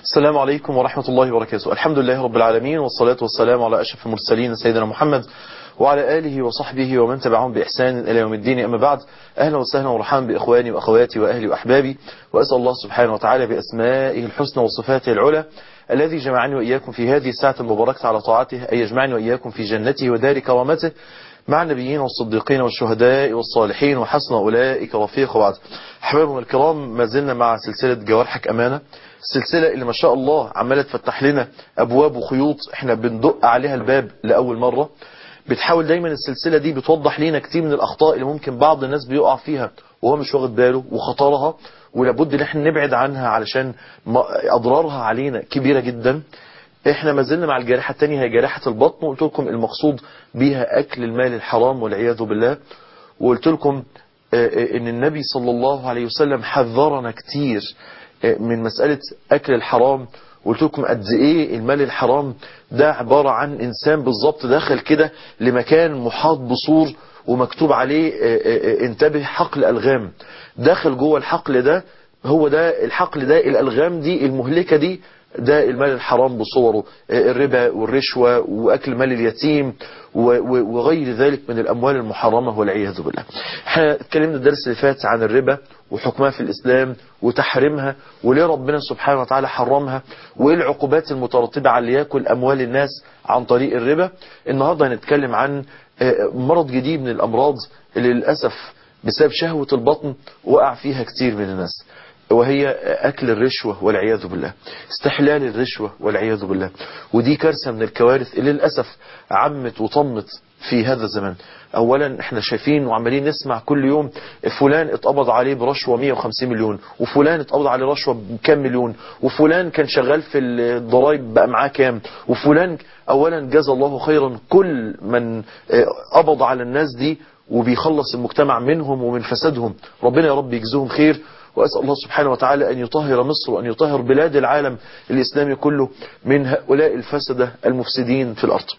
السلام عليكم ورحمة الله وبركاته الحمد لله رب العالمين والصلاة والسلام على أشرف المرسلين سيدنا محمد وعلى آله وصحبه ومن تبعهم بإحسان إلى يوم الدين أما بعد أهلا وسهلا ورحما بإخواني وأخواتي وأهلي وأحبابي وأسأل الله سبحانه وتعالى بأسمائه الحسنى وصفاته العلى الذي جمعني وإياكم في هذه الساعة المباركة على طاعته أن يجمعني وإياكم في جنته ودار كرامته مع النبيين والصديقين والشهداء والصالحين وحسن أولئك رفيق وبعد أحبابنا الكرام ما زلنا مع سلسلة جوارحك أمانة السلسلة اللي ما شاء الله عمالة تفتح لنا أبواب وخيوط احنا بندق عليها الباب لأول مرة بتحاول دايما السلسلة دي بتوضح لنا كتير من الأخطاء اللي ممكن بعض الناس بيقع فيها وهو مش واخد باله وخطرها ولابد ان احنا نبعد عنها علشان أضرارها علينا كبيرة جدا احنا ما زلنا مع الجارحة الثانية هي جارحة البطن وقلت لكم المقصود بيها أكل المال الحرام والعياذ بالله وقلت لكم ان النبي صلى الله عليه وسلم حذرنا كتير من مسألة أكل الحرام قلت لكم قد ايه المال الحرام ده عبارة عن انسان بالظبط داخل كده لمكان محاط بسور ومكتوب عليه انتبه حقل ألغام داخل جوه الحقل ده هو ده الحقل ده الألغام دي المهلكة دي ده المال الحرام بصوره الربا والرشوة وأكل مال اليتيم وغير ذلك من الأموال المحرمة والعياذ بالله احنا اتكلمنا الدرس اللي فات عن الربا وحكمها في الإسلام وتحريمها وليه ربنا سبحانه وتعالى حرمها وايه العقوبات المترتبة على اللي ياكل أموال الناس عن طريق الربا النهاردة هنتكلم عن مرض جديد من الأمراض اللي للأسف بسبب شهوة البطن وقع فيها كتير من الناس وهي أكل الرشوة والعياذ بالله استحلال الرشوة والعياذ بالله ودي كارثة من الكوارث اللي للأسف عمت وطمت في هذا الزمان اولا احنا شايفين وعمالين نسمع كل يوم فلان اتقبض عليه برشوة 150 مليون وفلان اتقبض عليه رشوة بكام مليون وفلان كان شغال في الضرايب بقى معاه كام وفلان اولا جزا الله خيرا كل من قبض على الناس دي وبيخلص المجتمع منهم ومن فسادهم ربنا يا رب يجزيهم خير وأسأل الله سبحانه وتعالى أن يطهر مصر وأن يطهر بلاد العالم الإسلامي كله من هؤلاء الفسدة المفسدين في الأرض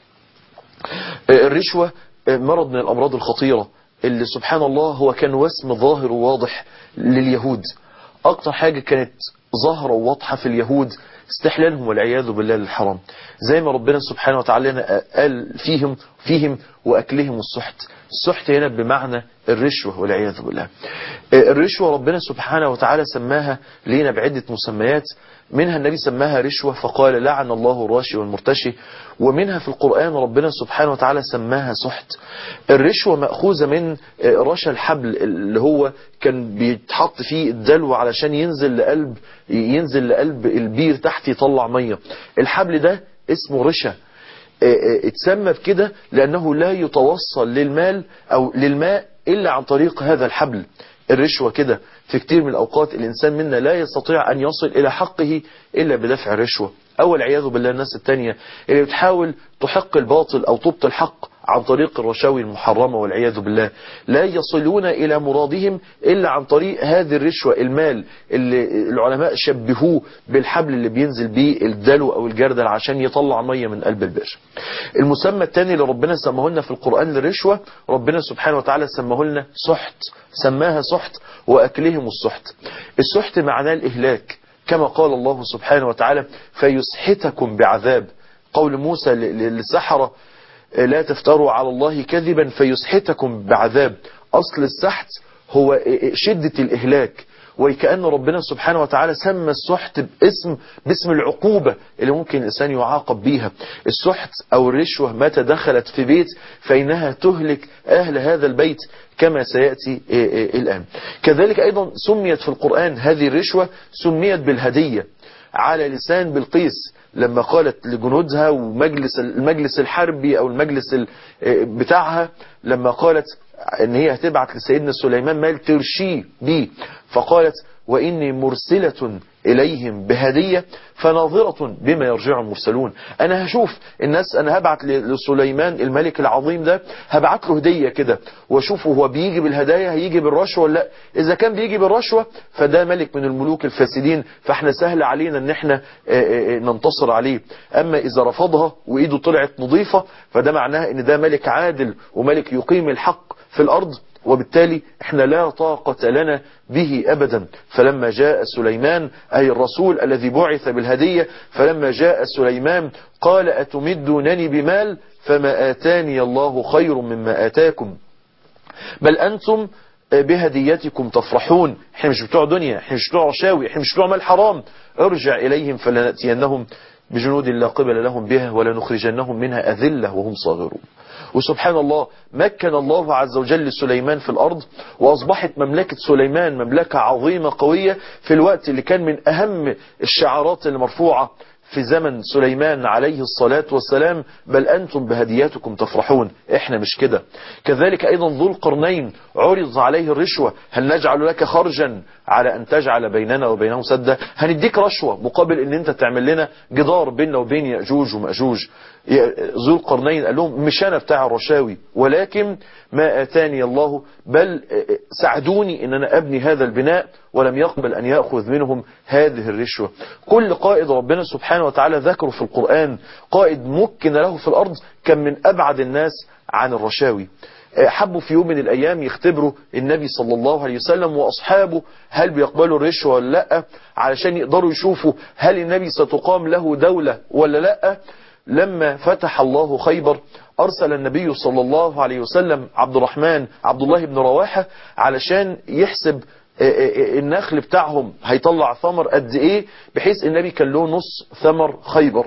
الرشوة مرض من الأمراض الخطيرة اللي سبحان الله هو كان وسم ظاهر وواضح لليهود أكتر حاجة كانت ظاهرة وواضحة في اليهود استحلالهم والعياذ بالله للحرام زي ما ربنا سبحانه وتعالى قال فيهم فيهم وأكلهم السحت السحت هنا بمعنى الرشوة والعياذ بالله الرشوة ربنا سبحانه وتعالى سماها لينا بعدة مسميات منها النبي سماها رشوة فقال لعن الله الراشي والمرتشي ومنها في القرآن ربنا سبحانه وتعالى سماها سحت الرشوة مأخوذة من رشا الحبل اللي هو كان بيتحط فيه الدلو علشان ينزل لقلب ينزل لقلب البير تحت يطلع مية الحبل ده اسمه رشا اتسمى بكده لأنه لا يتوصل للمال أو للماء إلا عن طريق هذا الحبل الرشوة كده في كتير من الأوقات الإنسان منا لا يستطيع أن يصل إلى حقه إلا بدفع الرشوة أو العياذ بالله الناس التانية اللي بتحاول تحق الباطل أو تبطل الحق عن طريق الرشاوي المحرمة والعياذ بالله لا يصلون إلى مرادهم إلا عن طريق هذه الرشوة المال اللي العلماء شبهوه بالحبل اللي بينزل بيه الدلو أو الجردل عشان يطلع مية من قلب البئر المسمى الثاني اللي ربنا سماه لنا في القرآن للرشوة ربنا سبحانه وتعالى سماه لنا سحت سماها سحت وأكلهم السحت السحت معناه الإهلاك كما قال الله سبحانه وتعالى فيسحتكم بعذاب قول موسى للسحرة لا تفتروا على الله كذبا فيسحتكم بعذاب أصل السحت هو شدة الإهلاك وكأن ربنا سبحانه وتعالى سمى السحت باسم باسم العقوبة اللي ممكن الإنسان يعاقب بيها السحت أو الرشوة متى دخلت في بيت فإنها تهلك أهل هذا البيت كما سيأتي الآن كذلك أيضا سميت في القرآن هذه الرشوة سميت بالهدية على لسان بالقيس لما قالت لجنودها ومجلس المجلس الحربي أو المجلس بتاعها لما قالت ان هي هتبعت لسيدنا سليمان مال ترشيه بيه فقالت وإني مرسلة إليهم بهدية فناظرة بما يرجع المرسلون أنا هشوف الناس أنا هبعت لسليمان الملك العظيم ده هبعت له هدية كده واشوفه هو بيجي بالهدايا هيجي بالرشوة ولا لا إذا كان بيجي بالرشوة فده ملك من الملوك الفاسدين فاحنا سهل علينا ان احنا ننتصر عليه أما إذا رفضها وإيده طلعت نظيفة فده معناها ان ده ملك عادل وملك يقيم الحق في الأرض وبالتالي احنا لا طاقة لنا به أبدا فلما جاء سليمان أي الرسول الذي بعث بالهدية فلما جاء سليمان قال أتمدونني بمال فما آتاني الله خير مما آتاكم بل أنتم بهديتكم تفرحون احنا مش بتوع دنيا احنا مش بتوع رشاوي احنا مش بتوع مال حرام ارجع إليهم فلنأتينهم بجنود لا قبل لهم بها ولنخرجنهم منها أذلة وهم صاغرون وسبحان الله مكن الله عز وجل سليمان في الأرض وأصبحت مملكة سليمان مملكة عظيمة قوية في الوقت اللي كان من أهم الشعارات المرفوعة في زمن سليمان عليه الصلاة والسلام بل أنتم بهدياتكم تفرحون إحنا مش كده كذلك أيضا ذو القرنين عرض عليه الرشوة هل نجعل لك خرجا على أن تجعل بيننا وبينهم سدا هنديك رشوة مقابل أن أنت تعمل لنا جدار بيننا وبين يأجوج ومأجوج ذو القرنين قال لهم مش أنا بتاع الرشاوي ولكن ما آتاني الله بل ساعدوني أن أنا أبني هذا البناء ولم يقبل أن يأخذ منهم هذه الرشوة كل قائد ربنا سبحانه وتعالى ذكره في القرآن قائد مكن له في الأرض كان من أبعد الناس عن الرشاوي حبوا في يوم من الأيام يختبروا النبي صلى الله عليه وسلم وأصحابه هل بيقبلوا الرشوة ولا لا علشان يقدروا يشوفوا هل النبي ستقام له دولة ولا لا لما فتح الله خيبر أرسل النبي صلى الله عليه وسلم عبد الرحمن عبد الله بن رواحة علشان يحسب النخل بتاعهم هيطلع ثمر قد ايه بحيث النبي كان له نص ثمر خيبر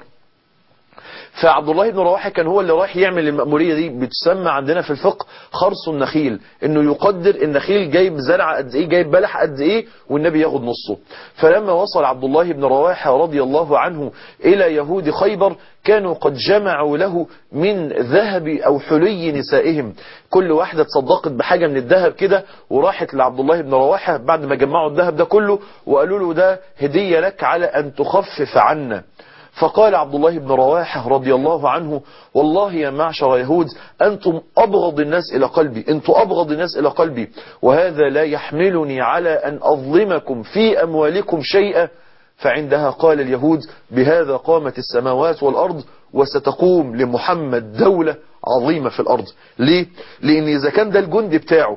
فعبد الله بن رواحه كان هو اللي رايح يعمل المأمورية دي بتسمى عندنا في الفقه خرص النخيل انه يقدر النخيل جايب زرع قد ايه جايب بلح قد ايه والنبي ياخد نصه فلما وصل عبد الله بن رواحه رضي الله عنه الى يهود خيبر كانوا قد جمعوا له من ذهب او حلي نسائهم كل واحدة تصدقت بحاجة من الذهب كده وراحت لعبد الله بن رواحه بعد ما جمعوا الذهب ده كله وقالوا له ده هدية لك على ان تخفف عنا فقال عبد الله بن رواحة رضي الله عنه والله يا معشر يهود أنتم أبغض الناس إلى قلبي أنتم أبغض الناس إلى قلبي وهذا لا يحملني على أن أظلمكم في أموالكم شيئا فعندها قال اليهود بهذا قامت السماوات والأرض وستقوم لمحمد دولة عظيمة في الأرض ليه؟ لأن إذا كان ده الجند بتاعه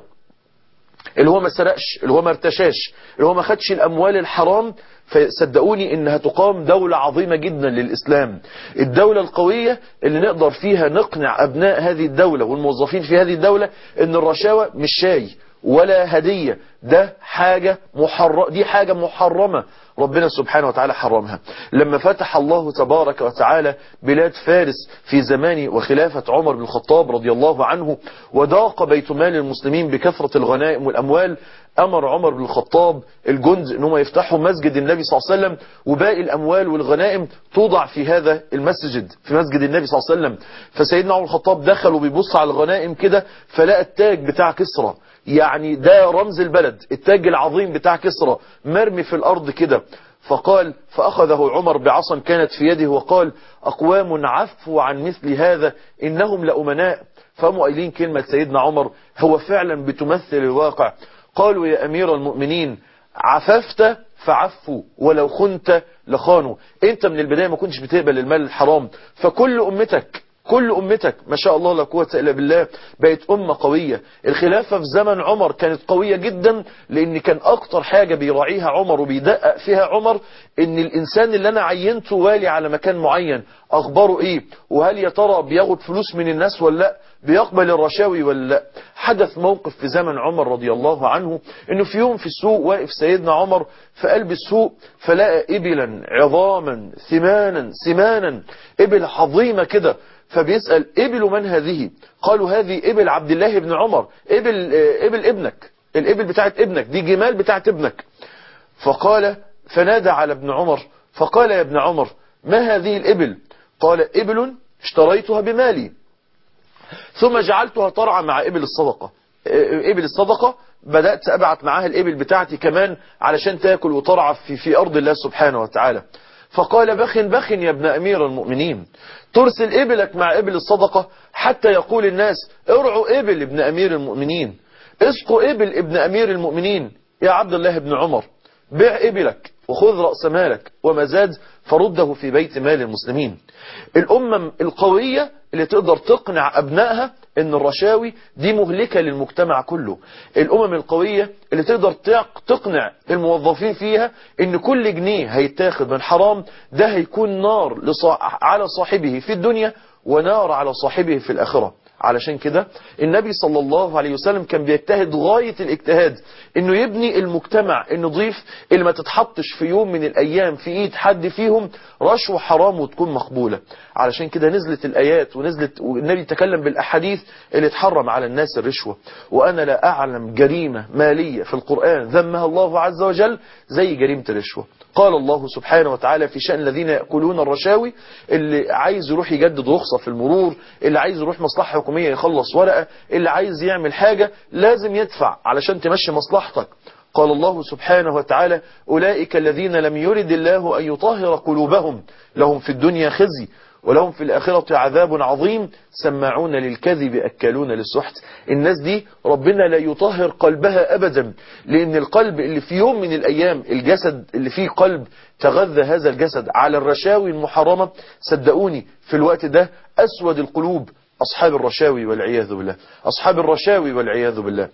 اللي هو ما سرقش اللي هو ما ارتشاش اللي هو ما خدش الأموال الحرام فصدقوني انها تقام دولة عظيمة جدا للإسلام الدولة القوية اللي نقدر فيها نقنع أبناء هذه الدولة والموظفين في هذه الدولة ان الرشاوى مش شاي ولا هدية ده حاجة محرم دي حاجة محرمة ربنا سبحانه وتعالى حرمها لما فتح الله تبارك وتعالى بلاد فارس في زمان وخلافة عمر بن الخطاب رضي الله عنه وضاق بيت مال المسلمين بكثرة الغنائم والأموال أمر عمر بن الخطاب الجند أنهم يفتحوا مسجد النبي صلى الله عليه وسلم وباقي الأموال والغنائم توضع في هذا المسجد في مسجد النبي صلى الله عليه وسلم فسيدنا عمر الخطاب دخل وبيبص على الغنائم كده فلقى التاج بتاع كسرى يعني ده رمز البلد التاج العظيم بتاع كسرى مرمي في الأرض كده فقال فأخذه عمر بعصا كانت في يده وقال أقوام عفوا عن مثل هذا إنهم لأمناء فهم قايلين كلمة سيدنا عمر هو فعلا بتمثل الواقع قالوا يا أمير المؤمنين عففت فعفوا ولو خنت لخانوا انت من البداية ما كنتش بتقبل المال الحرام فكل أمتك كل أمتك ما شاء الله لا قوة إلا بالله بقت أمة قوية الخلافة في زمن عمر كانت قوية جدا لأن كان أكتر حاجة بيراعيها عمر وبيدقق فيها عمر إن الإنسان اللي أنا عينته والي على مكان معين أخباره إيه وهل يا ترى بياخد فلوس من الناس ولا لا بيقبل الرشاوي ولا لا حدث موقف في زمن عمر رضي الله عنه انه في يوم في السوق واقف سيدنا عمر في قلب السوق فلقى ابلا عظاما ثمانا سمانا ابل عظيمة كده فبيسأل ابل من هذه قالوا هذه ابل عبد الله بن عمر ابل, ابل ابنك الابل بتاعت ابنك دي جمال بتاعت ابنك فقال فنادى على ابن عمر فقال يا ابن عمر ما هذه الابل قال ابل اشتريتها بمالي ثم جعلتها ترعى مع ابل الصدقة ابل الصدقة بدأت أبعت معاها الابل بتاعتي كمان علشان تاكل وترعى في, في أرض الله سبحانه وتعالى فقال بخ بخ يا ابن أمير المؤمنين ترسل إبلك مع إبل الصدقة حتى يقول الناس ارعوا إبل ابن أمير المؤمنين اسقوا إبل ابن أمير المؤمنين يا عبد الله بن عمر بيع إبلك وخذ رأس مالك وما زاد فرده في بيت مال المسلمين الأمة القوية اللي تقدر تقنع أبنائها ان الرشاوي دي مهلكة للمجتمع كله الأمم القوية اللي تقدر تقنع الموظفين فيها ان كل جنيه هيتاخد من حرام ده هيكون نار على صاحبه في الدنيا ونار على صاحبه في الآخرة علشان كده النبي صلى الله عليه وسلم كان بيجتهد غاية الاجتهاد انه يبني المجتمع النظيف اللي ما تتحطش في يوم من الايام في ايد حد فيهم رشوة حرام وتكون مقبولة علشان كده نزلت الايات ونزلت والنبي تكلم بالاحاديث اللي تحرم على الناس الرشوة وانا لا اعلم جريمة مالية في القرآن ذمها الله عز وجل زي جريمة الرشوة قال الله سبحانه وتعالى في شأن الذين يأكلون الرشاوي اللي عايز يروح يجدد رخصة في المرور اللي عايز يروح مصلحة حكومية يخلص ورقة اللي عايز يعمل حاجة لازم يدفع علشان تمشي مصلحتك قال الله سبحانه وتعالى أولئك الذين لم يرد الله أن يطهر قلوبهم لهم في الدنيا خزي ولهم في الآخرة عذاب عظيم سماعون للكذب أكلون للسحت الناس دي ربنا لا يطهر قلبها أبدا لأن القلب اللي في يوم من الأيام الجسد اللي فيه قلب تغذى هذا الجسد على الرشاوي المحرمة صدقوني في الوقت ده أسود القلوب أصحاب الرشاوي والعياذ بالله أصحاب الرشاوي والعياذ بالله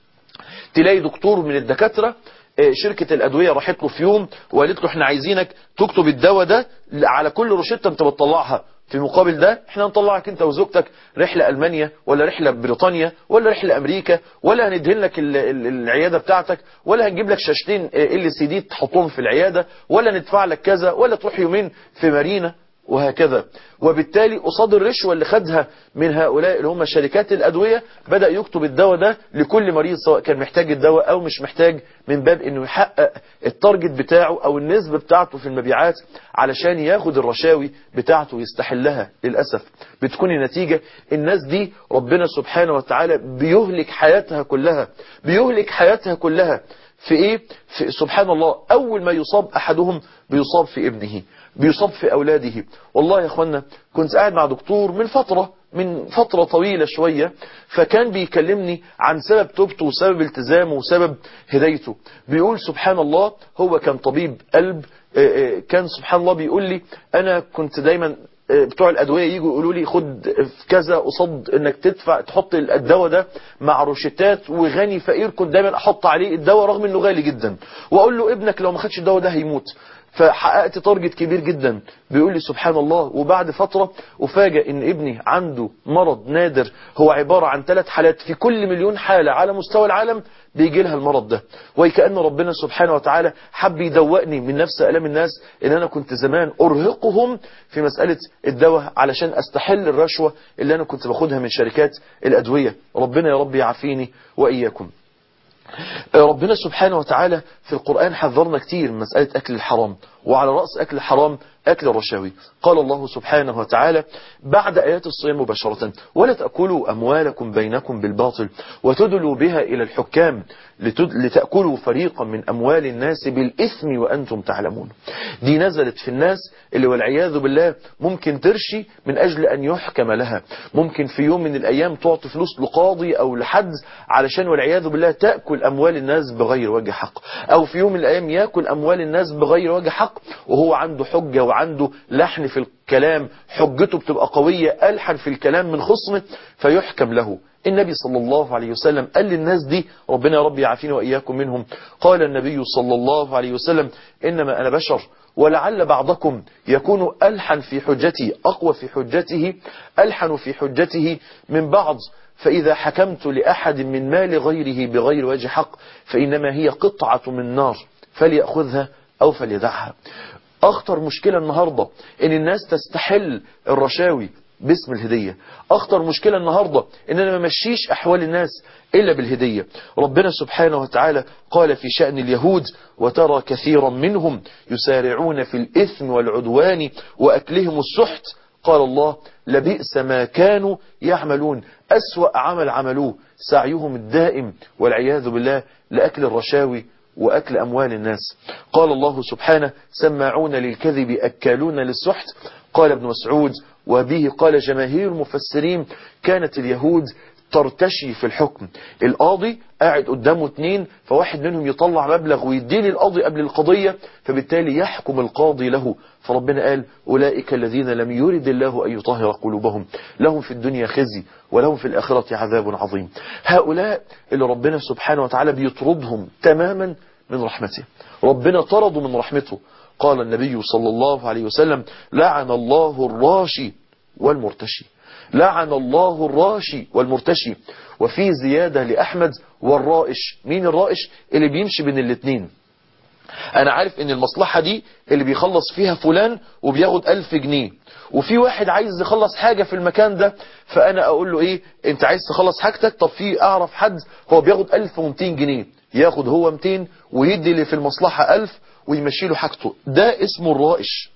تلاقي دكتور من الدكاترة شركة الأدوية راحت له في يوم وقالت له احنا عايزينك تكتب الدواء ده على كل روشتة انت بتطلعها في مقابل ده احنا هنطلعك انت وزوجتك رحلة ألمانيا ولا رحلة بريطانيا ولا رحلة أمريكا ولا هندهن لك العيادة بتاعتك ولا هنجيب لك شاشتين ال سي دي تحطهم في العيادة ولا ندفع لك كذا ولا تروح يومين في مارينا وهكذا وبالتالي قصاد الرشوة اللي خدها من هؤلاء اللي هم شركات الأدوية بدأ يكتب الدواء ده لكل مريض سواء كان محتاج الدواء أو مش محتاج من باب أنه يحقق التارجت بتاعه أو النسبة بتاعته في المبيعات علشان ياخد الرشاوي بتاعته ويستحلها للأسف بتكون النتيجة الناس دي ربنا سبحانه وتعالى بيهلك حياتها كلها بيهلك حياتها كلها في ايه في سبحان الله اول ما يصاب احدهم بيصاب في ابنه بيصاب في أولاده والله يا أخوانا كنت قاعد مع دكتور من فترة من فترة طويلة شوية فكان بيكلمني عن سبب توبته وسبب التزامه وسبب هدايته بيقول سبحان الله هو كان طبيب قلب كان سبحان الله بيقول لي أنا كنت دايما بتوع الأدوية يجوا يقولوا لي خد كذا قصاد انك تدفع تحط الدواء ده مع روشتات وغني فقير كنت دايما احط عليه الدواء رغم انه غالي جدا واقول له ابنك لو ما خدش الدواء ده هيموت فحققت تارجت كبير جدا بيقول لي سبحان الله وبعد فترة أفاجئ ان ابني عنده مرض نادر هو عبارة عن ثلاث حالات في كل مليون حالة على مستوى العالم بيجي لها المرض ده وكأن ربنا سبحانه وتعالى حب يدوقني من نفس ألم الناس ان انا كنت زمان ارهقهم في مسألة الدواء علشان استحل الرشوة اللي انا كنت باخدها من شركات الأدوية ربنا يا رب يعافيني وإياكم ربنا سبحانه وتعالى في القرآن حذرنا كتير من مسألة أكل الحرام وعلى رأس أكل الحرام أكل الرشاوي قال الله سبحانه وتعالى بعد آيات الصيام مباشرة ولا تأكلوا أموالكم بينكم بالباطل وتدلوا بها إلى الحكام لتأكلوا فريقا من أموال الناس بالإثم وأنتم تعلمون دي نزلت في الناس اللي والعياذ بالله ممكن ترشي من أجل أن يحكم لها ممكن في يوم من الأيام تعطي فلوس لقاضي أو لحد علشان والعياذ بالله تأكل أموال الناس بغير وجه حق أو في يوم من الأيام يأكل أموال الناس بغير وجه حق وهو عنده حجة وعنده لحن في الكلام حجته بتبقى قوية ألحن في الكلام من خصمه فيحكم له النبي صلى الله عليه وسلم قال للناس دي ربنا يا رب يعافينا وإياكم منهم قال النبي صلى الله عليه وسلم إنما أنا بشر ولعل بعضكم يكون ألحن في حجتي أقوى في حجته ألحن في حجته من بعض فإذا حكمت لأحد من مال غيره بغير وجه حق فإنما هي قطعة من نار فليأخذها أو فليدعها أخطر مشكلة النهاردة إن الناس تستحل الرشاوي باسم الهدية أخطر مشكلة النهاردة إن أنا ما مشيش أحوال الناس إلا بالهدية ربنا سبحانه وتعالى قال في شأن اليهود وترى كثيرا منهم يسارعون في الإثم والعدوان وأكلهم السحت قال الله لبئس ما كانوا يعملون أسوأ عمل عملوه سعيهم الدائم والعياذ بالله لأكل الرشاوي وأكل أموال الناس قال الله سبحانه سماعون للكذب أكالون للسحت قال ابن مسعود وبه قال جماهير المفسرين كانت اليهود ترتشي في الحكم القاضي قاعد قدامه اتنين فواحد منهم يطلع مبلغ ويديه للقاضي قبل القضية فبالتالي يحكم القاضي له فربنا قال أولئك الذين لم يرد الله أن يطهر قلوبهم لهم في الدنيا خزي ولهم في الآخرة عذاب عظيم هؤلاء اللي ربنا سبحانه وتعالى بيطردهم تماما من رحمته ربنا طرده من رحمته قال النبي صلى الله عليه وسلم لعن الله الراشي والمرتشي لعن الله الراشي والمرتشي وفي زيادة لأحمد والرائش مين الرائش اللي بيمشي بين الاتنين انا عارف ان المصلحة دي اللي بيخلص فيها فلان وبياخد الف جنيه وفي واحد عايز يخلص حاجة في المكان ده فانا اقول له ايه انت عايز تخلص حاجتك طب في اعرف حد هو بياخد 1200 جنيه ياخد هو 200 ويدي اللي في المصلحة 1000 ويمشي له حاجته ده اسمه الرائش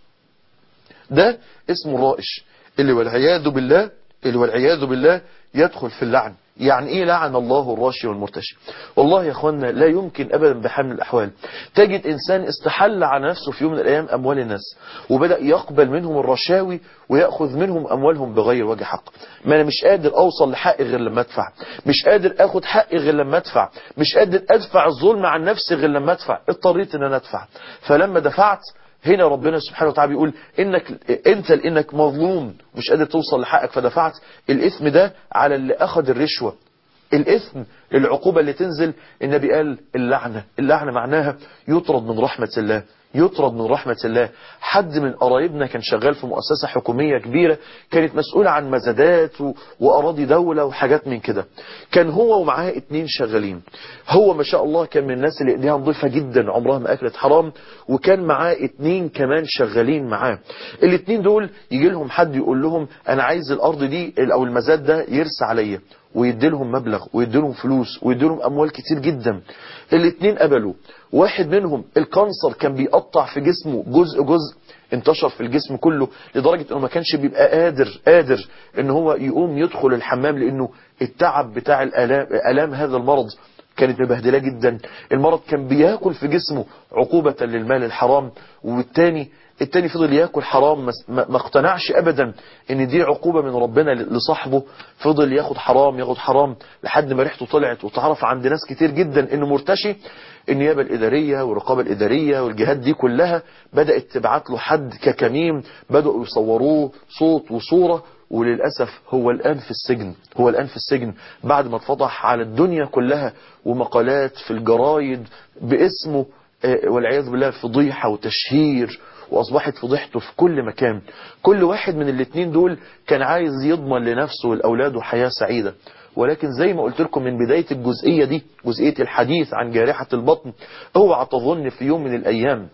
ده اسمه الرائش اللي والعياذ بالله اللي والعياذ بالله يدخل في اللعن يعني ايه لعن الله الراشي والمرتشي والله يا اخوانا لا يمكن ابدا بحال من الاحوال تجد انسان استحل على نفسه في يوم من الايام اموال الناس وبدا يقبل منهم الرشاوي وياخذ منهم اموالهم بغير وجه حق ما انا مش قادر اوصل لحقي غير لما ادفع مش قادر اخد حقي غير لما ادفع مش قادر ادفع الظلم عن نفسي غير لما ادفع اضطريت ان انا ادفع فلما دفعت هنا ربنا سبحانه وتعالى بيقول انك انت لانك مظلوم مش قادر توصل لحقك فدفعت الاثم ده على اللي اخذ الرشوة الاثم العقوبة اللي تنزل النبي قال اللعنة اللعنة معناها يطرد من رحمة الله يطرد من رحمة الله حد من قرايبنا كان شغال في مؤسسة حكومية كبيرة كانت مسؤولة عن مزادات و... وأراضي دولة وحاجات من كده كان هو ومعاه اتنين شغالين هو ما شاء الله كان من الناس اللي ايديها نظيفة جدا عمرها ما أكلت حرام وكان معاه اتنين كمان شغالين معاه الاتنين دول يجي لهم حد يقول لهم أنا عايز الأرض دي أو المزاد ده يرسى عليا ويدي لهم مبلغ ويدي لهم فلوس ويدي لهم أموال كتير جدا الاتنين قبلوا واحد منهم الكانسر كان بيقطع في جسمه جزء جزء انتشر في الجسم كله لدرجة انه ما كانش بيبقى قادر قادر ان هو يقوم يدخل الحمام لانه التعب بتاع الالام الام هذا المرض كانت مبهدلة جدا المرض كان بياكل في جسمه عقوبة للمال الحرام والتاني التاني فضل ياكل حرام ما اقتنعش ابدا ان دي عقوبة من ربنا لصاحبه فضل ياخد حرام ياخد حرام لحد ما ريحته طلعت وتعرف عند ناس كتير جدا انه مرتشي النيابة الإدارية والرقابة الإدارية والجهات دي كلها بدأت تبعت له حد ككميم بدأوا يصوروه صوت وصورة وللأسف هو الآن في السجن هو الآن في السجن بعد ما اتفضح على الدنيا كلها ومقالات في الجرايد باسمه والعياذ بالله فضيحة وتشهير وأصبحت فضيحته في كل مكان كل واحد من الاثنين دول كان عايز يضمن لنفسه ولأولاده حياة سعيدة ولكن زي ما قلت لكم من بداية الجزئية دي جزئية الحديث عن جارحة البطن اوعى تظن في يوم من الأيام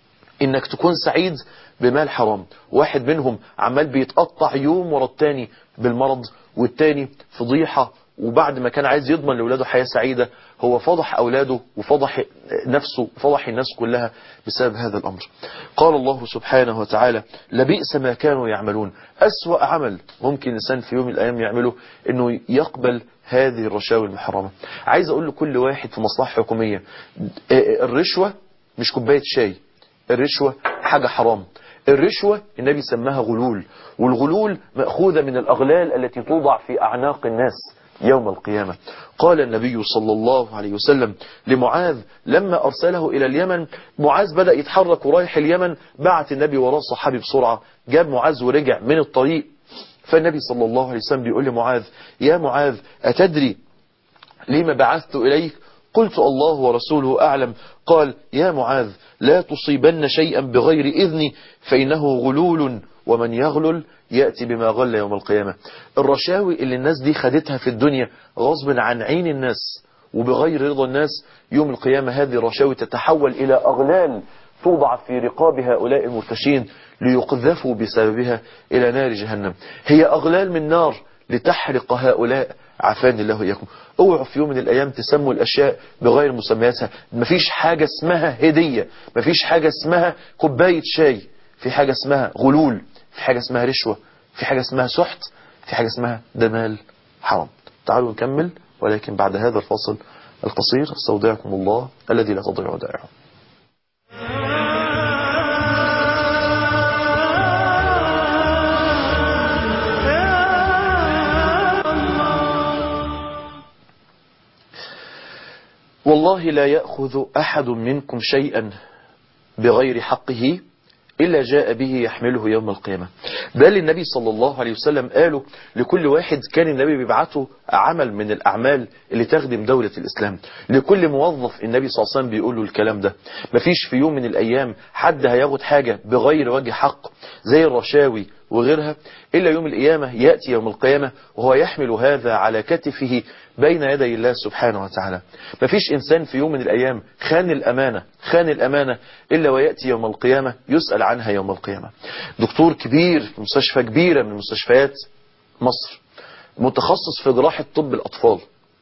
انك تكون سعيد بمال حرام واحد منهم عمال بيتقطع يوم ورا التاني بالمرض والتاني فضيحة وبعد ما كان عايز يضمن لأولاده حياة سعيدة هو فضح أولاده وفضح نفسه وفضح الناس كلها بسبب هذا الأمر قال الله سبحانه وتعالى لبئس ما كانوا يعملون أسوأ عمل ممكن إنسان في يوم من الأيام يعمله أنه يقبل هذه الرشاوي المحرمة عايز أقول لكل واحد في مصلحة حكومية الرشوة مش كوباية شاي الرشوة حاجة حرام الرشوة النبي سماها غلول والغلول مأخوذة من الأغلال التي توضع في أعناق الناس يوم القيامة قال النبي صلى الله عليه وسلم لمعاذ لما أرسله إلى اليمن معاذ بدأ يتحرك ورايح اليمن بعت النبي وراه صحابي بسرعة جاب معاذ ورجع من الطريق فالنبي صلى الله عليه وسلم بيقول لمعاذ يا معاذ أتدري لما بعثت إليك قلت الله ورسوله أعلم قال يا معاذ لا تصيبن شيئا بغير إذني فإنه غلول ومن يغلل يأتي بما غل يوم القيامة الرشاوي اللي الناس دي خدتها في الدنيا غصب عن عين الناس وبغير رضا الناس يوم القيامة هذه الرشاوي تتحول إلى أغلال توضع في رقاب هؤلاء المرتشين ليقذفوا بسببها إلى نار جهنم هي أغلال من نار لتحرق هؤلاء عافاني الله إياكم اوعوا في يوم من الأيام تسموا الأشياء بغير مسمياتها مفيش حاجة اسمها هدية مفيش حاجة اسمها كوباية شاي في حاجة اسمها غلول في حاجة اسمها رشوة في حاجة اسمها سحت في حاجة اسمها دمال حرام تعالوا نكمل ولكن بعد هذا الفصل القصير استودعكم الله الذي لا تضيع ودائعه والله لا يأخذ أحد منكم شيئا بغير حقه إلا جاء به يحمله يوم القيامة ده اللي النبي صلى الله عليه وسلم قاله لكل واحد كان النبي بيبعته عمل من الأعمال اللي تخدم دولة الإسلام لكل موظف النبي صلى الله عليه وسلم بيقول له الكلام ده مفيش في يوم من الأيام حد هياخد حاجة بغير وجه حق زي الرشاوي وغيرها إلا يوم القيامة يأتي يوم القيامة وهو يحمل هذا على كتفه بين يدي الله سبحانه وتعالى مفيش إنسان في يوم من الأيام خان الأمانة خان الأمانة إلا ويأتي يوم القيامة يسأل عنها يوم القيامة دكتور كبير في مستشفى كبيرة من مستشفيات مصر متخصص في جراحة طب الأطفال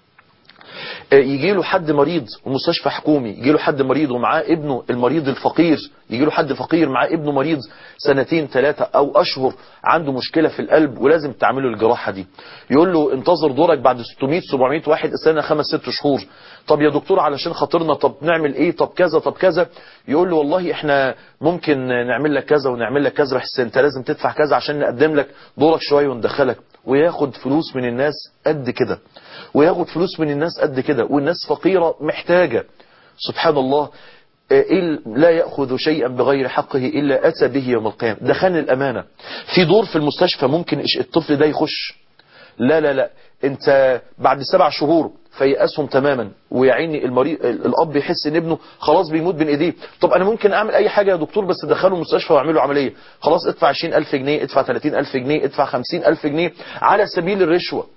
يجي له حد مريض ومستشفى حكومي يجي له حد مريض ومعاه ابنه المريض الفقير يجي له حد فقير معاه ابنه مريض سنتين ثلاثة او اشهر عنده مشكلة في القلب ولازم تعمله الجراحة دي يقول له انتظر دورك بعد 600 700 واحد استنى خمس ست شهور طب يا دكتور علشان خاطرنا طب نعمل ايه طب كذا طب كذا يقول له والله احنا ممكن نعمل لك كذا ونعمل لك كذا بس انت لازم تدفع كذا عشان نقدم لك دورك شوية وندخلك وياخد فلوس من الناس قد كده وياخد فلوس من الناس قد كده والناس فقيرة محتاجة سبحان الله لا يأخذ شيئا بغير حقه إلا أتى به يوم القيامة ده خان الأمانة في دور في المستشفى ممكن الطفل ده يخش لا لا لا انت بعد سبع شهور فيأسهم تماما ويعيني المريض الاب يحس ان ابنه خلاص بيموت بين ايديه طب انا ممكن اعمل اي حاجة يا دكتور بس دخله المستشفى واعمله عملية خلاص ادفع 20000 جنيه ادفع 30000 جنيه ادفع 50000 جنيه على سبيل الرشوة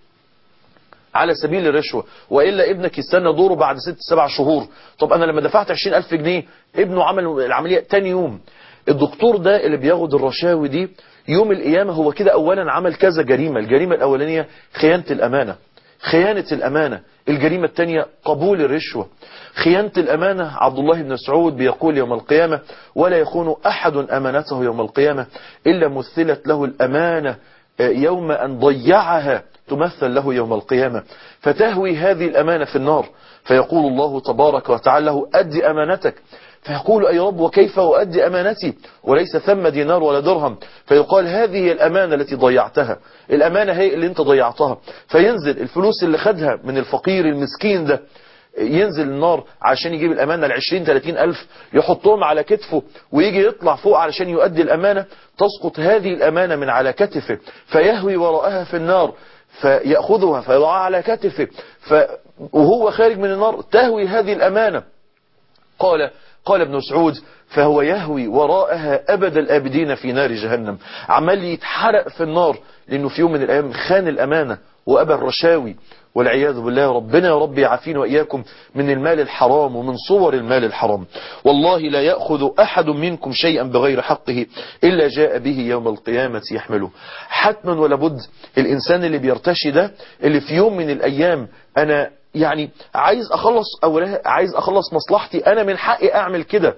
على سبيل الرشوة وإلا ابنك يستنى دوره بعد ست سبع شهور طب أنا لما دفعت عشرين ألف جنيه ابنه عمل العملية تاني يوم الدكتور ده اللي بياخد الرشاوي دي يوم القيامة هو كده أولا عمل كذا جريمة الجريمة الأولانية خيانة الأمانة خيانة الأمانة الجريمة الثانية قبول الرشوة خيانة الأمانة عبد الله بن مسعود بيقول يوم القيامة ولا يخون أحد أمانته يوم القيامة إلا مثلت له الأمانة يوم أن ضيعها تمثل له يوم القيامة فتهوي هذه الأمانة في النار فيقول الله تبارك وتعالى له أدي أمانتك فيقول أي رب وكيف أؤدي أمانتي وليس ثم دينار ولا درهم فيقال هذه الأمانة التي ضيعتها الأمانة هي اللي انت ضيعتها فينزل الفلوس اللي خدها من الفقير المسكين ده ينزل النار عشان يجيب الأمانة العشرين تلاتين ألف يحطهم على كتفه ويجي يطلع فوق علشان يؤدي الأمانة تسقط هذه الأمانة من على كتفه فيهوي وراءها في النار فيأخذها فيضعها على كتفه ف... وهو خارج من النار تهوي هذه الأمانة قال قال ابن سعود فهو يهوي وراءها أبد الآبدين في نار جهنم عمال يتحرق في النار لأنه في يوم من الأيام خان الأمانة وأبى الرشاوي والعياذ بالله ربنا يا رب يعافينا وإياكم من المال الحرام ومن صور المال الحرام والله لا يأخذ أحد منكم شيئا بغير حقه إلا جاء به يوم القيامة يحمله حتما ولا بد الإنسان اللي بيرتشي ده اللي في يوم من الأيام أنا يعني عايز أخلص أولا عايز أخلص مصلحتي أنا من حقي أعمل كده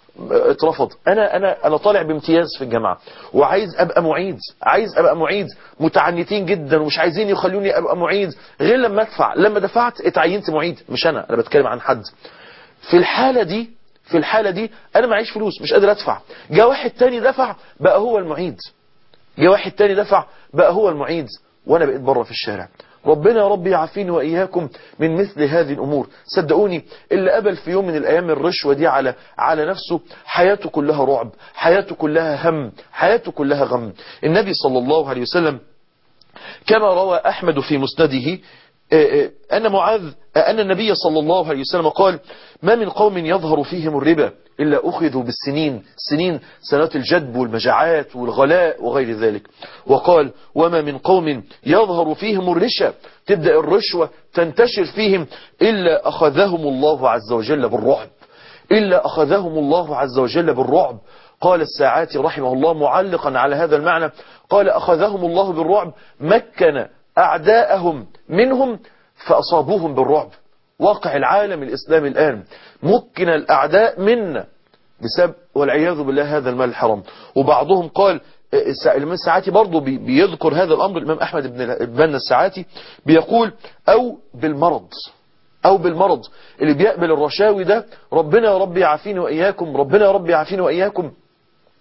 اترفض انا انا انا طالع بامتياز في الجامعه وعايز ابقى معيد عايز ابقى معيد متعنتين جدا ومش عايزين يخلوني ابقى معيد غير لما ادفع لما دفعت اتعينت معيد مش انا انا بتكلم عن حد في الحاله دي في الحاله دي انا معيش فلوس مش قادر ادفع جاء واحد تاني دفع بقى هو المعيد جاء واحد تاني دفع بقى هو المعيد وانا بقيت بره في الشارع ربنا يا رب يعافيني وإياكم من مثل هذه الأمور صدقوني اللي قبل في يوم من الأيام الرشوة دي على على نفسه حياته كلها رعب حياته كلها هم حياته كلها غم النبي صلى الله عليه وسلم كما روى أحمد في مسنده أن معاذ أن النبي صلى الله عليه وسلم قال ما من قوم يظهر فيهم الربا إلا أخذوا بالسنين سنين سنوات الجدب والمجاعات والغلاء وغير ذلك وقال وما من قوم يظهر فيهم الرشا تبدأ الرشوة تنتشر فيهم إلا أخذهم الله عز وجل بالرعب إلا أخذهم الله عز وجل بالرعب قال الساعات رحمه الله معلقا على هذا المعنى قال أخذهم الله بالرعب مكن أعداءهم منهم فأصابوهم بالرعب واقع العالم الإسلامي الآن مكن الأعداء منا بسبب والعياذ بالله هذا المال الحرام وبعضهم قال الإمام الساعاتي برضه بيذكر هذا الأمر الإمام أحمد بن بن الساعاتي بيقول أو بالمرض أو بالمرض اللي بيقبل الرشاوي ده ربنا يا رب يعافيني وإياكم ربنا يا رب يعافيني وإياكم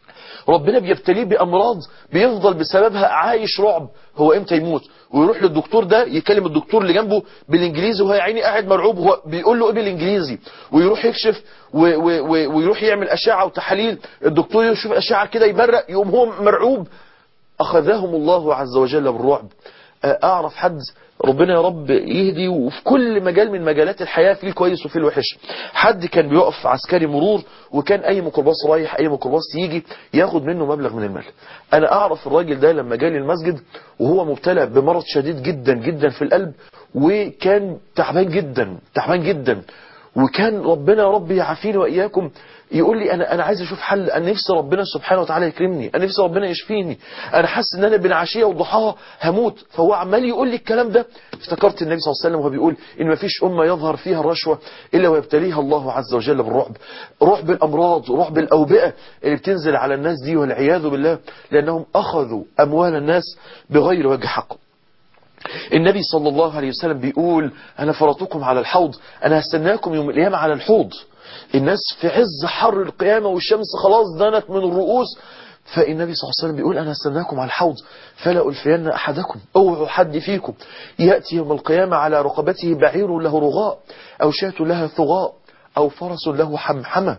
ربنا بيبتليه بأمراض بيفضل بسببها عايش رعب هو امتى يموت ويروح للدكتور ده يكلم الدكتور اللي جنبه بالانجليزي وهو يا عيني قاعد مرعوب هو بيقول له ايه بالانجليزي ويروح يكشف و و و ويروح يعمل اشعه وتحاليل الدكتور يشوف اشعه كده يبرق يقوم هو مرعوب اخذهم الله عز وجل بالرعب اعرف حد ربنا يا رب يهدي وفي كل مجال من مجالات الحياة فيه الكويس وفيه الوحش حد كان بيقف عسكري مرور وكان اي ميكروباص رايح اي ميكروباص يجي ياخد منه مبلغ من المال انا اعرف الراجل ده لما جالي المسجد وهو مبتلى بمرض شديد جدا جدا في القلب وكان تعبان جدا تعبان جدا وكان ربنا يا رب يعافيني واياكم يقول لي انا انا عايز اشوف حل انا نفسي ربنا سبحانه وتعالى يكرمني انا نفسي ربنا يشفيني انا حاسس ان انا بين عشيه وضحاها هموت فهو عمال يقول لي الكلام ده افتكرت النبي صلى الله عليه وسلم وهو بيقول ان ما فيش امه يظهر فيها الرشوه الا ويبتليها الله عز وجل بالرعب رعب الامراض رعب الاوبئه اللي بتنزل على الناس دي والعياذ بالله لانهم اخذوا اموال الناس بغير وجه حق النبي صلى الله عليه وسلم بيقول أنا فرطكم على الحوض أنا هستناكم يوم القيامة على الحوض الناس في عز حر القيامة والشمس خلاص دنت من الرؤوس فالنبي صلى الله عليه وسلم بيقول أنا هستناكم على الحوض فلا ألفين أحدكم اوعوا حد فيكم يأتي يوم القيامة على رقبته بعير له رغاء أو شاة لها ثغاء أو فرس له حمحمة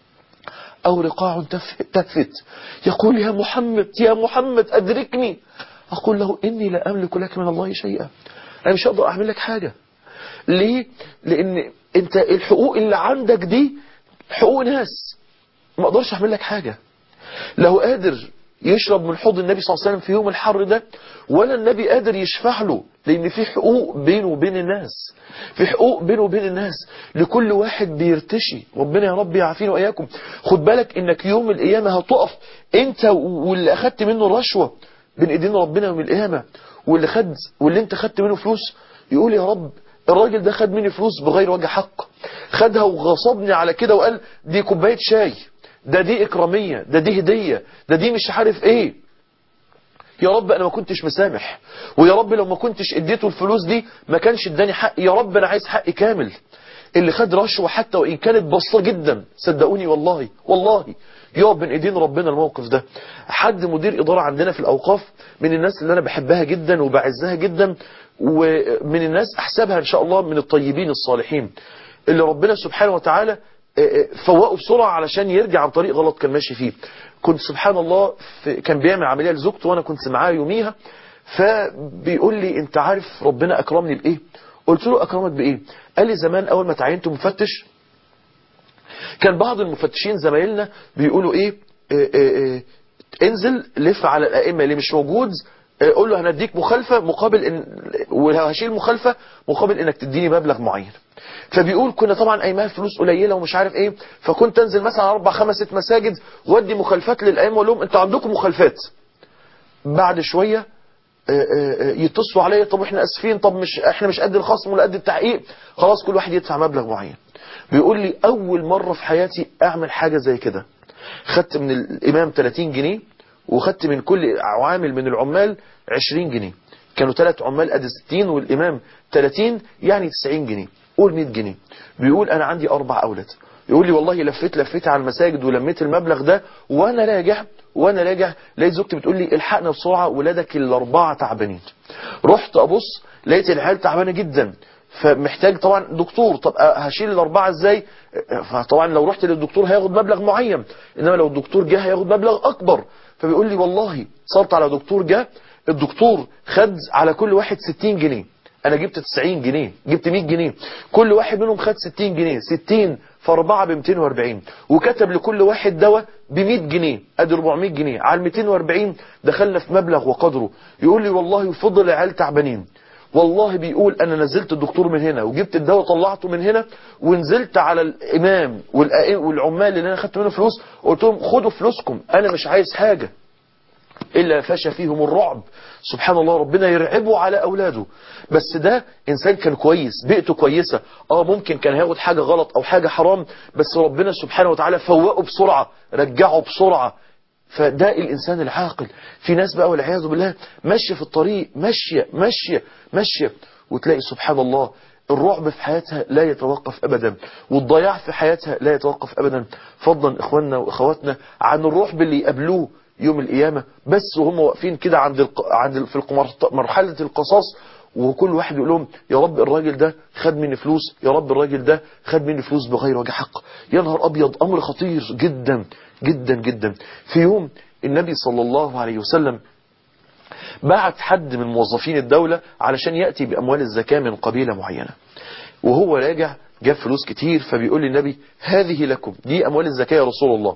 أو رقاع تفت يقول يا محمد يا محمد أدركني أقول له إني لا أملك لك من الله شيئا أنا مش هقدر أعمل لك حاجة ليه؟ لأن أنت الحقوق اللي عندك دي حقوق ناس ما أقدرش أعمل لك حاجة لو قادر يشرب من حوض النبي صلى الله عليه وسلم في يوم الحر ده ولا النبي قادر يشفع له لأن في حقوق بينه وبين الناس في حقوق بينه وبين الناس لكل واحد بيرتشي ربنا يا رب يعافينا وإياكم خد بالك إنك يوم القيامة هتقف أنت واللي أخدت منه رشوة بين ايدين ربنا يوم القيامه واللي خد واللي انت خدت منه فلوس يقول يا رب الراجل ده خد مني فلوس بغير وجه حق خدها وغصبني على كده وقال دي كوبايه شاي ده دي اكراميه ده دي هديه ده دي مش عارف ايه يا رب انا ما كنتش مسامح ويا رب لو ما كنتش اديته الفلوس دي ما كانش اداني حق يا رب انا عايز حقي كامل اللي خد رشوه حتى وان كانت بسيطه جدا صدقوني والله والله يقف بين ايدين ربنا الموقف ده حد مدير اداره عندنا في الاوقاف من الناس اللي انا بحبها جدا وبعزها جدا ومن الناس احسبها ان شاء الله من الطيبين الصالحين اللي ربنا سبحانه وتعالى فوقه بسرعه علشان يرجع عن طريق غلط كان ماشي فيه كنت سبحان الله في كان بيعمل عمليه لزوجته وانا كنت معاه يوميها فبيقول لي انت عارف ربنا اكرمني بايه قلت له اكرمك بايه قال لي زمان اول ما تعينت مفتش كان بعض المفتشين زمايلنا بيقولوا ايه, إيه, إيه انزل لف على الائمه اللي مش موجود قول له هنديك مخالفه مقابل ان وهشيل مخالفه مقابل انك تديني مبلغ معين فبيقول كنا طبعا ايمان فلوس قليله ومش عارف ايه فكنت انزل مثلا على اربع خمس ست مساجد وادي مخالفات للائمه واقول لهم انتوا عندكم مخالفات بعد شويه يتصلوا عليا طب احنا اسفين طب مش احنا مش قد الخصم ولا قد التحقيق خلاص كل واحد يدفع مبلغ معين بيقول لي اول مرة في حياتي اعمل حاجة زي كده خدت من الامام 30 جنيه وخدت من كل عامل من العمال 20 جنيه كانوا ثلاث عمال قد 60 والامام 30 يعني 90 جنيه قول 100 جنيه بيقول انا عندي اربع اولاد يقول لي والله لفيت لفيت على المساجد ولميت المبلغ ده وانا راجع وانا راجع لقيت زوجتي بتقول لي الحقنا بسرعه ولادك الاربعه تعبانين رحت ابص لقيت العيال تعبانه جدا فمحتاج طبعا دكتور طب هشيل الاربعه ازاي فطبعا لو رحت للدكتور هياخد مبلغ معين انما لو الدكتور جه هياخد مبلغ اكبر فبيقول لي والله صرت على دكتور جه الدكتور خد على كل واحد 60 جنيه انا جبت 90 جنيه جبت 100 جنيه كل واحد منهم خد 60 جنيه 60 في 4 ب 240 وكتب لكل واحد دواء ب 100 جنيه ادي 400 جنيه على ال 240 دخلنا في مبلغ وقدره يقول لي والله فضل العيال تعبانين والله بيقول انا نزلت الدكتور من هنا وجبت الدواء طلعته من هنا ونزلت على الامام والعمال اللي انا خدت منه فلوس قلت لهم خدوا فلوسكم انا مش عايز حاجه إلا فشى فيهم الرعب سبحان الله ربنا يرعبه على أولاده بس ده إنسان كان كويس بيئته كويسة آه ممكن كان هياخد حاجة غلط أو حاجة حرام بس ربنا سبحانه وتعالى فوقه بسرعة رجعه بسرعة فده الإنسان العاقل في ناس بقى والعياذ بالله ماشية في الطريق ماشية ماشية ماشية وتلاقي سبحان الله الرعب في حياتها لا يتوقف أبدا والضياع في حياتها لا يتوقف أبدا فضلا إخواننا وإخواتنا عن الرعب اللي يقابلوه يوم القيامة بس وهم واقفين كده عند الق... عند في القمر- مرحلة القصاص وكل واحد يقول لهم يا رب الراجل ده خد مني فلوس يا رب الراجل ده خد مني فلوس بغير وجه حق يا نهار أبيض أمر خطير جدا جدا جدا في يوم النبي صلى الله عليه وسلم بعت حد من موظفين الدولة علشان يأتي بأموال الزكاة من قبيلة معينة وهو راجع جاب فلوس كتير فبيقول للنبي هذه لكم دي أموال الزكاة يا رسول الله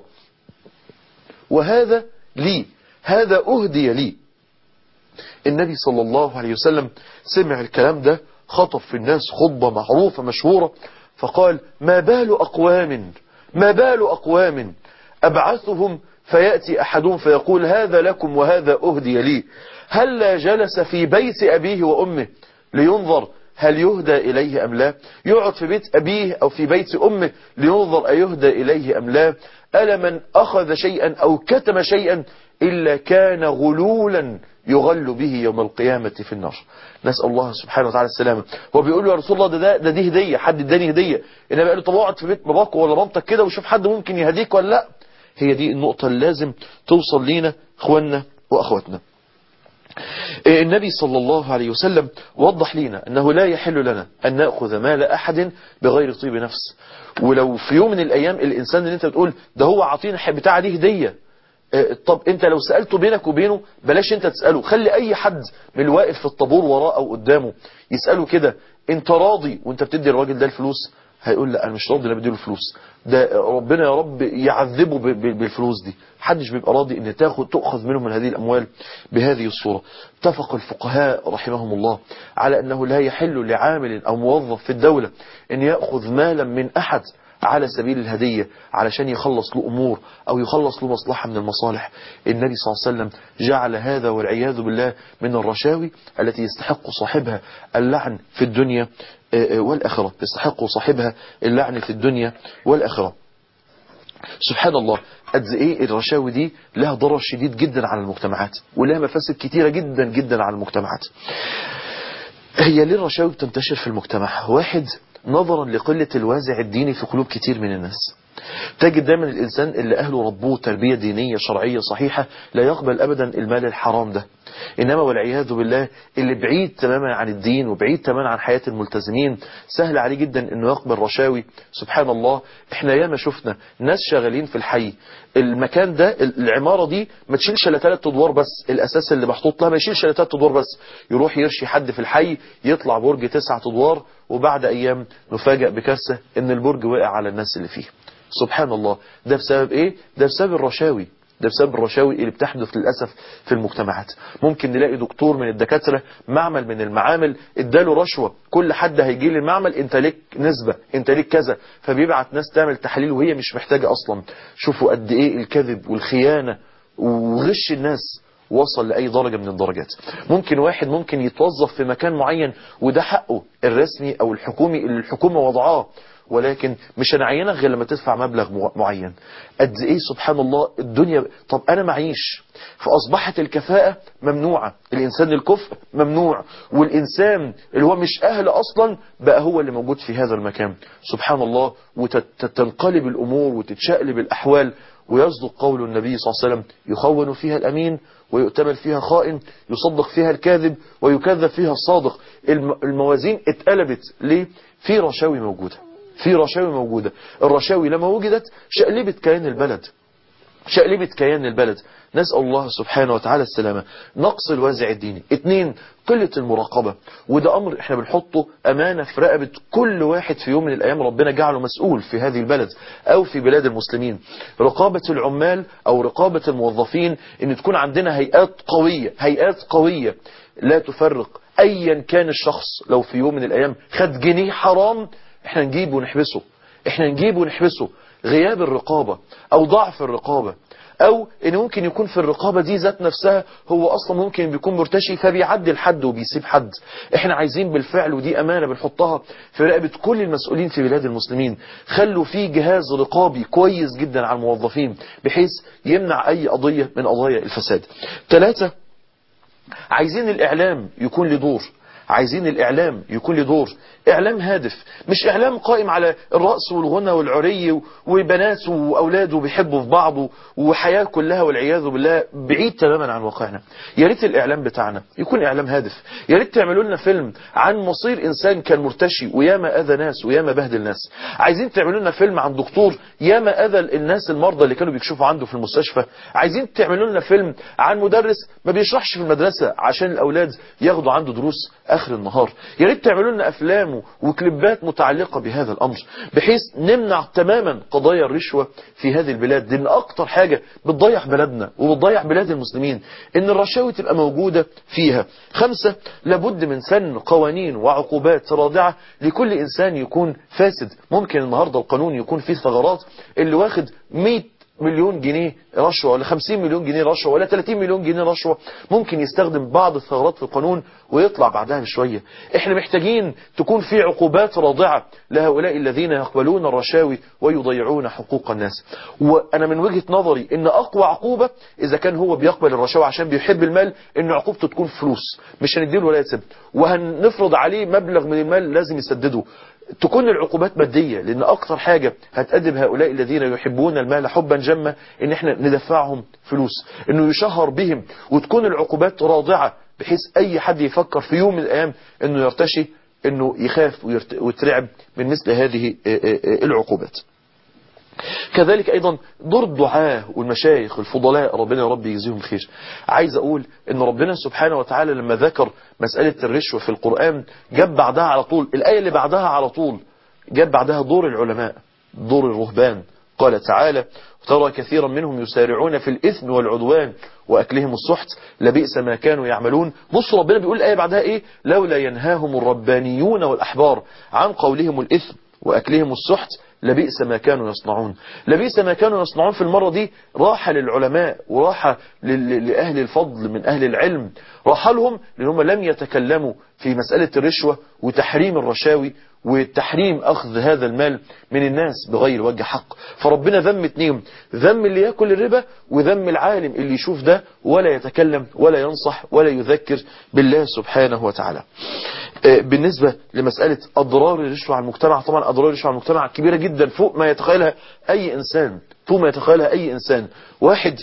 وهذا لي هذا أهدي لي النبي صلى الله عليه وسلم سمع الكلام ده خطب في الناس خطبة معروفة مشهورة فقال ما بال أقوام ما بال أقوام أبعثهم فيأتي أحدهم فيقول هذا لكم وهذا أهدي لي هل جلس في بيت أبيه وأمه لينظر هل يهدى إليه أم لا يقعد في بيت أبيه أو في بيت أمه لينظر أيهدى إليه أم لا ألا من أخذ شيئا أو كتم شيئا إلا كان غلولا يغل به يوم القيامة في النار نسأل الله سبحانه وتعالى السلامة هو بيقول له يا رسول الله ده, ده, ده دي هدية حد اداني هدية إنما قال له طب اقعد في بيت باباك ولا مامتك كده وشوف حد ممكن يهديك ولا لا هي دي النقطة اللي لازم توصل لينا اخواننا واخواتنا النبي صلى الله عليه وسلم وضح لنا أنه لا يحل لنا أن نأخذ مال أحد بغير طيب نفس ولو في يوم من الأيام الإنسان اللي أنت بتقول ده هو عطينا بتاع دي هدية طب انت لو سألته بينك وبينه بلاش انت تسأله خلي اي حد من الواقف في الطابور وراه او قدامه يسأله كده انت راضي وانت بتدي الراجل ده الفلوس هيقول لا انا مش راضي انا بديله فلوس ده ربنا يا رب يعذبه بالفلوس دي محدش بيبقى راضي ان تاخد تؤخذ منه من هذه الاموال بهذه الصورة اتفق الفقهاء رحمهم الله على انه لا يحل لعامل او موظف في الدولة ان يأخذ مالا من احد على سبيل الهدية علشان يخلص له أمور أو يخلص له مصلحة من المصالح النبي صلى الله عليه وسلم جعل هذا والعياذ بالله من الرشاوي التي يستحق صاحبها اللعن في الدنيا والآخرة يستحق صاحبها اللعن في الدنيا والآخرة سبحان الله قد ايه الرشاوي دي لها ضرر شديد جدا على المجتمعات ولها مفاسد كتيرة جدا جدا على المجتمعات هي ليه الرشاوي بتنتشر في المجتمع واحد نظرا لقلة الوازع الديني في قلوب كتير من الناس تجد دايما الإنسان اللي أهله ربوه تربية دينية شرعية صحيحة لا يقبل أبدا المال الحرام ده إنما والعياذ بالله اللي بعيد تماما عن الدين وبعيد تماما عن حياة الملتزمين سهل عليه جدا أنه يقبل رشاوي سبحان الله إحنا ياما شفنا ناس شغالين في الحي المكان ده العمارة دي ما تشيلش الا ثلاث ادوار بس الأساس اللي محطوط لها ما يشيلش الا ثلاث ادوار بس يروح يرشي حد في الحي يطلع برج تسعة ادوار وبعد أيام نفاجأ بكارثة إن البرج وقع على الناس اللي فيه سبحان الله ده بسبب ايه ده بسبب الرشاوي ده بسبب الرشاوي اللي بتحدث للأسف في المجتمعات ممكن نلاقي دكتور من الدكاترة معمل من المعامل اداله رشوة كل حد هيجي لي المعمل انت ليك نسبة انت ليك كذا فبيبعت ناس تعمل تحاليل وهي مش محتاجة اصلا شوفوا قد ايه الكذب والخيانة وغش الناس وصل لأي درجة من الدرجات ممكن واحد ممكن يتوظف في مكان معين وده حقه الرسمي أو الحكومي اللي الحكومة وضعاه ولكن مش هنعينك غير لما تدفع مبلغ معين قد ايه سبحان الله الدنيا طب انا معيش فاصبحت الكفاءة ممنوعة الانسان الكفء ممنوع والانسان اللي هو مش اهل اصلا بقى هو اللي موجود في هذا المكان سبحان الله وتنقلب الامور وتتشقلب الاحوال ويصدق قول النبي صلى الله عليه وسلم يخون فيها الأمين ويؤتمن فيها خائن يصدق فيها الكاذب ويكذب فيها الصادق الموازين اتقلبت ليه في رشاوي موجودة في رشاوي موجودة الرشاوي لما وجدت شقلبت كيان البلد شقلبت كيان البلد نسأل الله سبحانه وتعالى السلامة نقص الوازع الديني اتنين قلة المراقبة وده أمر احنا بنحطه أمانة في رقبة كل واحد في يوم من الأيام ربنا جعله مسؤول في هذه البلد أو في بلاد المسلمين رقابة العمال أو رقابة الموظفين ان تكون عندنا هيئات قوية هيئات قوية لا تفرق أيا كان الشخص لو في يوم من الأيام خد جنيه حرام احنا نجيبه ونحبسه احنا نجيبه ونحبسه غياب الرقابة او ضعف الرقابة او ان ممكن يكون في الرقابة دي ذات نفسها هو اصلا ممكن بيكون مرتشي فبيعدل حد وبيسيب حد احنا عايزين بالفعل ودي امانة بنحطها في رقبة كل المسؤولين في بلاد المسلمين خلوا في جهاز رقابي كويس جدا على الموظفين بحيث يمنع اي قضية من قضايا الفساد ثلاثة عايزين الاعلام يكون له دور عايزين الإعلام يكون له دور إعلام هادف مش إعلام قائم على الرأس والغنى والعري وبنات وأولاده بيحبوا في بعض وحياة كلها والعياذ بالله بعيد تماما عن واقعنا يا ريت الإعلام بتاعنا يكون إعلام هادف يا ريت تعملوا لنا فيلم عن مصير إنسان كان مرتشي وياما أذى ناس وياما بهدل ناس عايزين تعملوا لنا فيلم عن دكتور ياما أذى الناس المرضى اللي كانوا بيكشفوا عنده في المستشفى عايزين تعملوا لنا فيلم عن مدرس ما بيشرحش في المدرسة عشان الأولاد ياخدوا عنده دروس آخر النهار يا ريت تعملوا لنا أفلام وكليبات متعلقة بهذا الأمر بحيث نمنع تماما قضايا الرشوة في هذه البلاد لأن أكتر حاجة بتضيع بلدنا وبتضيع بلاد المسلمين إن الرشاوي تبقى موجودة فيها خمسة لابد من سن قوانين وعقوبات رادعة لكل إنسان يكون فاسد ممكن النهاردة القانون يكون فيه ثغرات اللي واخد 100 مليون جنيه رشوة ولا 50 مليون جنيه رشوة ولا 30 مليون جنيه رشوة ممكن يستخدم بعض الثغرات في القانون ويطلع بعدها بشوية احنا محتاجين تكون في عقوبات راضعة لهؤلاء الذين يقبلون الرشاوي ويضيعون حقوق الناس وانا من وجهة نظري ان اقوى عقوبة اذا كان هو بيقبل الرشاوى عشان بيحب المال ان عقوبته تكون فلوس مش هنديله ولا يسب وهنفرض عليه مبلغ من المال لازم يسدده تكون العقوبات مادية لأن أكتر حاجة هتأدب هؤلاء الذين يحبون المال حبا جما إن إحنا ندفعهم فلوس إنه يشهر بهم وتكون العقوبات راضعة بحيث أي حد يفكر في يوم من الأيام إنه يرتشي إنه يخاف ويترعب من مثل هذه العقوبات كذلك أيضا دور الدعاة والمشايخ والفضلاء ربنا يا رب يجزيهم خير عايز أقول أن ربنا سبحانه وتعالى لما ذكر مسألة الرشوة في القرآن جاب بعدها على طول الآية اللي بعدها على طول جاب بعدها دور العلماء دور الرهبان قال تعالى ترى كثيرا منهم يسارعون في الإثم والعدوان وأكلهم السحت لبئس ما كانوا يعملون بص ربنا بيقول الآية بعدها إيه لولا ينهاهم الربانيون والأحبار عن قولهم الإثم وأكلهم السحت لبئس ما كانوا يصنعون لبئس ما كانوا يصنعون في المرة دي راحة للعلماء وراحة لأهل الفضل من أهل العلم راحة لهم لأنهم لم يتكلموا في مسألة الرشوة وتحريم الرشاوي وتحريم أخذ هذا المال من الناس بغير وجه حق فربنا ذم اتنين ذم اللي يأكل الربا وذم العالم اللي يشوف ده ولا يتكلم ولا ينصح ولا يذكر بالله سبحانه وتعالى بالنسبة لمسألة أضرار الرشوة على المجتمع طبعا أضرار الرشوة على المجتمع كبيرة جدا فوق ما يتخيلها أي إنسان فوق ما يتخيلها أي إنسان واحد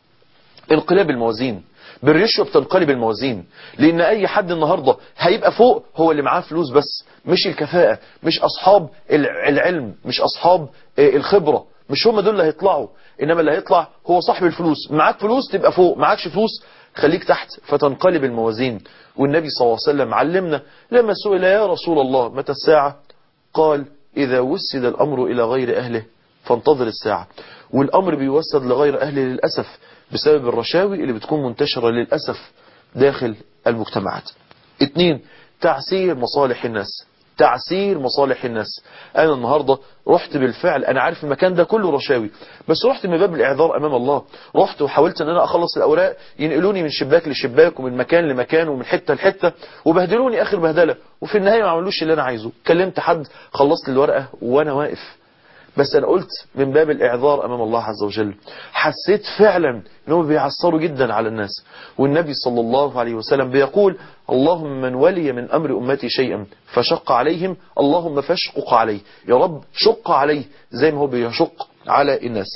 انقلاب الموازين بالرشوة بتنقلب الموازين لأن أي حد النهاردة هيبقى فوق هو اللي معاه فلوس بس مش الكفاءة مش أصحاب العلم مش أصحاب الخبرة مش هم دول اللي هيطلعوا إنما اللي هيطلع هو صاحب الفلوس معاك فلوس تبقى فوق معاكش فلوس خليك تحت فتنقلب الموازين والنبي صلى الله عليه وسلم علمنا لما سئل يا رسول الله متى الساعة قال إذا وسد الأمر إلى غير أهله فانتظر الساعة والأمر بيوسد لغير أهله للأسف بسبب الرشاوي اللي بتكون منتشرة للأسف داخل المجتمعات اتنين تعسير مصالح الناس تعسير مصالح الناس انا النهاردة رحت بالفعل انا عارف المكان ده كله رشاوي بس رحت من باب الاعذار امام الله رحت وحاولت ان انا اخلص الاوراق ينقلوني من شباك لشباك ومن مكان لمكان ومن حتة لحتة وبهدلوني اخر بهدلة وفي النهاية ما عملوش اللي انا عايزه كلمت حد خلصت الورقة وانا واقف بس انا قلت من باب الاعذار امام الله عز وجل حسيت فعلا انهم بيعصروا جدا على الناس والنبي صلى الله عليه وسلم بيقول اللهم من ولي من امر امتي شيئا فشق عليهم اللهم فاشقق عليه يا رب شق عليه زي ما هو بيشق على الناس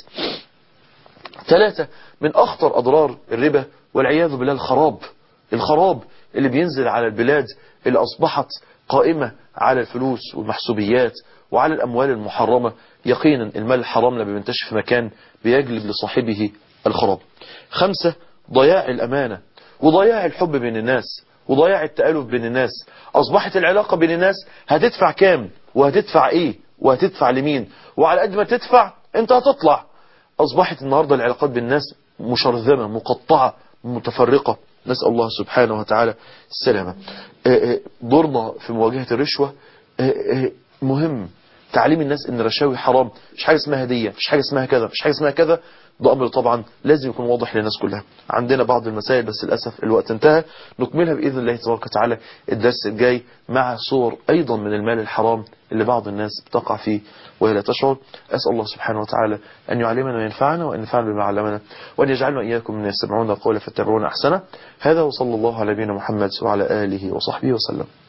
ثلاثة من اخطر اضرار الربا والعياذ بالله الخراب الخراب اللي بينزل على البلاد اللي اصبحت قائمة على الفلوس والمحسوبيات وعلى الأموال المحرمة يقينا المال الحرام لما بينتشر في مكان بيجلب لصاحبه الخراب خمسة ضياع الأمانة وضياع الحب بين الناس وضياع التألف بين الناس أصبحت العلاقة بين الناس هتدفع كام وهتدفع إيه وهتدفع لمين وعلى قد ما تدفع أنت هتطلع أصبحت النهاردة العلاقات بين الناس مشرذمة مقطعة متفرقة نسأل الله سبحانه وتعالى السلامة دورنا في مواجهة الرشوة مهم تعليم الناس ان الرشاوي حرام مش حاجة اسمها هدية مش حاجة اسمها كذا مش حاجة اسمها كذا ده امر طبعا لازم يكون واضح للناس كلها عندنا بعض المسائل بس للأسف الوقت انتهى نكملها بإذن الله تبارك وتعالى الدرس الجاي مع صور أيضا من المال الحرام اللي بعض الناس بتقع فيه وهي لا تشعر أسأل الله سبحانه وتعالى أن يعلمنا وينفعنا وأن ينفعنا بما علمنا وأن يجعلنا إياكم من يستمعون القول فاتبعون أحسنه هذا وصلى الله على نبينا محمد وعلى آله وصحبه وسلم